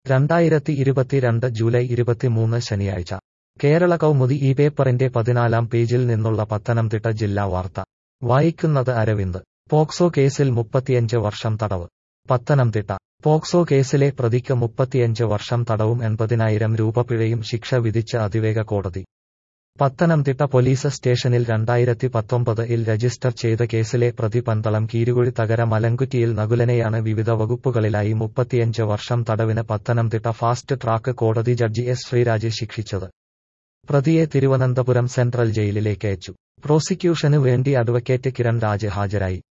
രണ്ടായിരത്തി ഇരുപത്തിരണ്ട് ജൂലൈ ഇരുപത്തിമൂന്ന് ശനിയാഴ്ച കേരള കൗമുദി ഈ പേപ്പറിന്റെ പതിനാലാം പേജിൽ നിന്നുള്ള പത്തനംതിട്ട ജില്ലാ വാർത്ത വായിക്കുന്നത് അരവിന്ദ് പോക്സോ കേസിൽ മുപ്പത്തിയഞ്ച് വർഷം തടവ് പത്തനംതിട്ട പോക്സോ കേസിലെ പ്രതിക്ക് മുപ്പത്തിയഞ്ച് വർഷം തടവും എൺപതിനായിരം രൂപ പിഴയും ശിക്ഷ വിധിച്ച അതിവേഗ കോടതി പത്തനംതിട്ട പോലീസ് സ്റ്റേഷനിൽ രണ്ടായിരത്തി പത്തൊമ്പത് ഇൽ രജിസ്റ്റർ ചെയ്ത കേസിലെ പ്രതി പന്തളം കീരുകുഴി തകര മലങ്കുറ്റിയിൽ നകുലനെയാണ് വിവിധ വകുപ്പുകളിലായി മുപ്പത്തിയഞ്ച് വർഷം തടവിന് പത്തനംതിട്ട ഫാസ്റ്റ് ട്രാക്ക് കോടതി ജഡ്ജി എസ് ശ്രീരാജ് ശിക്ഷിച്ചത് പ്രതിയെ തിരുവനന്തപുരം സെൻട്രൽ ജയിലിലേക്ക് അയച്ചു പ്രോസിക്യൂഷന് വേണ്ടി അഡ്വക്കേറ്റ് കിരൺ രാജ് ഹാജരായി